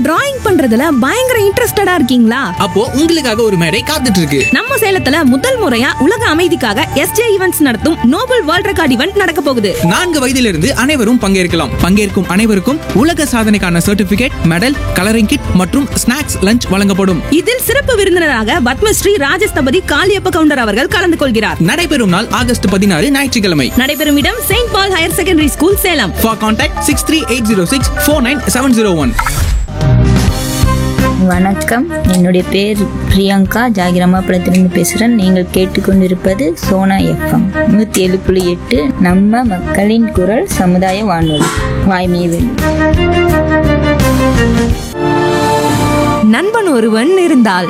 drawing பண்றதுல பயங்கர இன்ட்ரெஸ்டடா இருக்கீங்களா அப்போ உங்களுக்காக ஒரு மேடை காத்துட்டு இருக்கு நம்ம சேலத்துல முதல் முறையா உலக அமைதிக்காக எஸ்ஜே ஈவென்ட்ஸ் நடத்தும் நோபல் வேர்ல்ட் ரெக்கார்ட் ஈவென்ட் நடக்க போகுது நான்கு வயதிலிருந்து அனைவரும் பங்கேற்கலாம் பங்கேற்கும் அனைவருக்கும் உலக சாதனைக்கான சர்டிபிகேட் மெடல் கலரிங் கிட் மற்றும் ஸ்நாக்ஸ் லஞ்ச் வழங்கப்படும் இதில் சிறப்பு விருந்தினராக பத்மஸ்ரீ ராஜஸ்தபதி காளியப்ப கவுண்டர் அவர்கள் கலந்து கொள்கிறார் நடைபெறும் நாள் ஆகஸ்ட் பதினாறு ஞாயிற்றுக்கிழமை நடைபெறும் இடம் Saint Paul higher secondary school Salem for contact six three eight zero six four nine seven zero one வணக்கம் என்னுடைய பேர் பிரியங்கா ஜாகிரமாபுரத்திலிருந்து பேசுகிறேன் நீங்கள் கேட்டுக்கொண்டிருப்பது சோனா எஃப்எம் நூற்றி ஏழு புள்ளி எட்டு நம்ம மக்களின் குரல் சமுதாய வானொலி வாய்மையை நண்பன் ஒருவன் இருந்தால்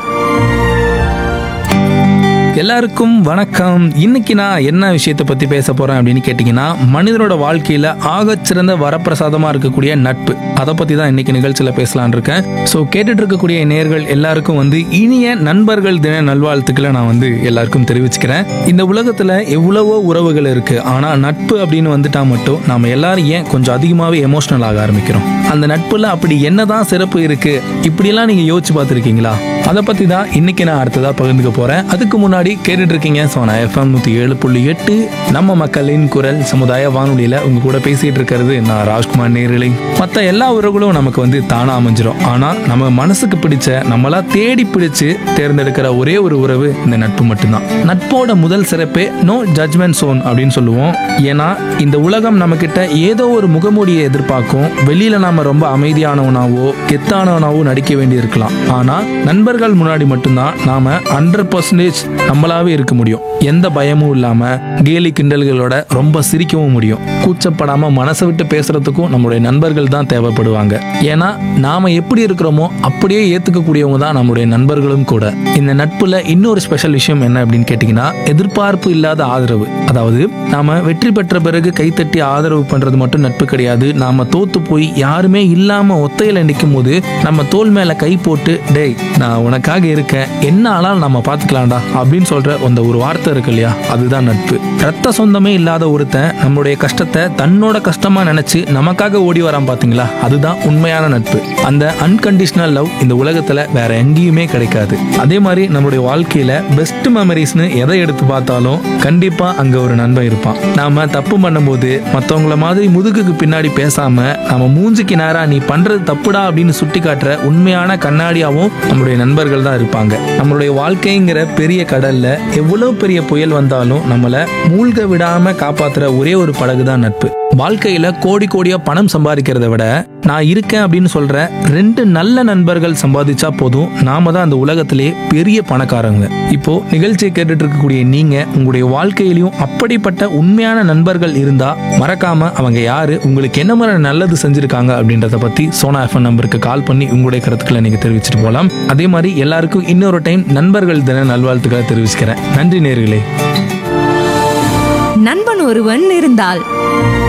எல்லாருக்கும் வணக்கம் இன்னைக்கு நான் என்ன விஷயத்தை பத்தி பேச போறேன் அப்படின்னு கேட்டிங்கன்னா மனிதனோட வாழ்க்கையில ஆகச்சிறந்த வரப்பிரசாதமா இருக்கக்கூடிய நட்பு அதை பத்தி தான் இன்னைக்கு நிகழ்ச்சியில பேசலாம்னு இருக்கேன் ஸோ கேட்டுட்டு இருக்கக்கூடிய நேர்கள் எல்லாருக்கும் வந்து இனிய நண்பர்கள் தின நல்வாழ்த்துக்களை நான் வந்து எல்லாருக்கும் தெரிவிச்சுக்கிறேன் இந்த உலகத்துல எவ்வளவோ உறவுகள் இருக்கு ஆனா நட்பு அப்படின்னு வந்துட்டா மட்டும் நாம எல்லாரும் ஏன் கொஞ்சம் அதிகமாவே எமோஷனல் ஆக ஆரம்பிக்கிறோம் அந்த நட்புல அப்படி என்னதான் சிறப்பு இருக்கு இப்படியெல்லாம் நீங்க யோசிச்சு பார்த்துருக்கீங்களா அதை பத்தி தான் இன்னைக்கு நான் அடுத்ததா பகிர்ந்துக்க போறேன் அதுக்கு முன்னாடி கேட்டுட்டு இருக்கீங்க சோனா எஃப்எம் நூத்தி ஏழு புள்ளி எட்டு நம்ம மக்களின் குரல் சமுதாய வானொலியில உங்க கூட பேசிட்டு இருக்கிறது நான் ராஜ்குமார் நேரலை மத்த எல்லா உறவுகளும் நமக்கு வந்து தானா அமைஞ்சிரும் ஆனா நம்ம மனசுக்கு பிடிச்ச நம்மளா தேடி பிடிச்சு தேர்ந்தெடுக்கிற ஒரே ஒரு உறவு இந்த நட்பு மட்டும்தான் நட்போட முதல் சிறப்பே நோ ஜட்மெண்ட் சோன் அப்படின்னு சொல்லுவோம் ஏன்னா இந்த உலகம் நம்ம கிட்ட ஏதோ ஒரு முகமூடியை எதிர்பார்க்கும் வெளியில நாம ரொம்ப அமைதியானவனாவோ கெத்தானவனாவோ நடிக்க வேண்டி இருக்கலாம் ஆனா நண்பர்கள் முன்னாடி மட்டும்தான் நாம ஹண்ட்ரட் பர்சன்டேஜ் நம்மளாவே இருக்க முடியும் எந்த பயமும் இல்லாம கேலி கிண்டல்களோட ரொம்ப சிரிக்கவும் முடியும் கூச்சப்படாம மனசை விட்டு பேசுறதுக்கும் நம்மளுடைய நண்பர்கள் தான் தேவைப்படுவாங்க ஏன்னா நாம எப்படி இருக்கிறோமோ அப்படியே ஏத்துக்கக்கூடியவங்க தான் நம்மளுடைய நண்பர்களும் கூட இந்த நட்புல இன்னொரு ஸ்பெஷல் விஷயம் என்ன அப்படின்னு கேட்டிங்கன்னா எதிர்பார்ப்பு இல்லாத ஆதரவு அதாவது நாம வெற்றி பெற்ற பிறகு கைத்தட்டி ஆதரவு பண்றது மட்டும் நட்பு கிடையாது நாம தோத்து போய் யாருமே இல்லாம ஒத்தையில நிற்கும் போது நம்ம தோல் மேல கை போட்டு டேய் நான் உனக்காக இருக்கேன் என்ன ஆனாலும் நம்ம பாத்துக்கலாம்டா அப்படின்னு சொல்ற அந்த ஒரு வார்த்தை இருக்கு இல்லையா அதுதான் நட்பு ரத்த சொந்தமே இல்லாத ஒருத்தன் நம்மளுடைய கஷ்டத்தை தன்னோட கஷ்டமா நினைச்சு நமக்காக ஓடி வரான் பாத்தீங்களா அதுதான் உண்மையான நட்பு அந்த அன்கண்டிஷனல் லவ் இந்த உலகத்துல வேற எங்கேயுமே கிடைக்காது அதே மாதிரி நம்மளுடைய வாழ்க்கையில பெஸ்ட் மெமரிஸ்னு எதை எடுத்து பார்த்தாலும் கண்டிப்பா அங்க ஒரு நண்பன் இருப்பான் நாம தப்பு பண்ணும்போது மத்தவங்கள மாதிரி முதுகுக்கு பின்னாடி பேசாம நம்ம மூஞ்சிக்கு நேரா நீ பண்றது தப்புடா அப்படின்னு சுட்டி காட்டுற உண்மையான கண்ணாடியாவும் நம்மளுடைய நண்பர்கள் தான் இருப்பாங்க நம்மளுடைய வாழ்க்கைங்கிற பெரிய கடல்ல எவ்வளவு பெரிய புயல் வந்தாலும் நம்மள மூழ்க விடாம காப்பாத்துற ஒரே ஒரு படகு தான் நட்பு வாழ்க்கையில கோடி கோடியா பணம் சம்பாதிக்கிறத விட நான் இருக்கேன் அப்படின்னு சொல்ற ரெண்டு நல்ல நண்பர்கள் சம்பாதிச்சா போதும் நாம தான் அந்த உலகத்திலேயே பெரிய பணக்காரங்க இப்போ நிகழ்ச்சியை கேட்டுட்டு இருக்கக்கூடிய நீங்க உங்களுடைய வாழ்க்கையிலையும் அப்படிப்பட்ட உண்மையான நண்பர்கள் இருந்தா மறக்காம அவங்க யாரு உங்களுக்கு என்ன மாதிரி நல்லது செஞ்சிருக்காங்க அப்படின்றத பத்தி சோனா எஃப்எம் நம்பருக்கு கால் பண்ணி உங்களுடைய கருத்துக்களை நீங்க தெரிவிச்சிட்டு போகலாம் அதே மாதிரி எல்லாருக்கும் இன்னொரு டைம் நண்பர்கள் தின நல்வாழ்த்துக்களை தெரிவிச்சுக்கிறேன் நன்றி நேர்களே நண்பன் ஒருவன் இருந்தால்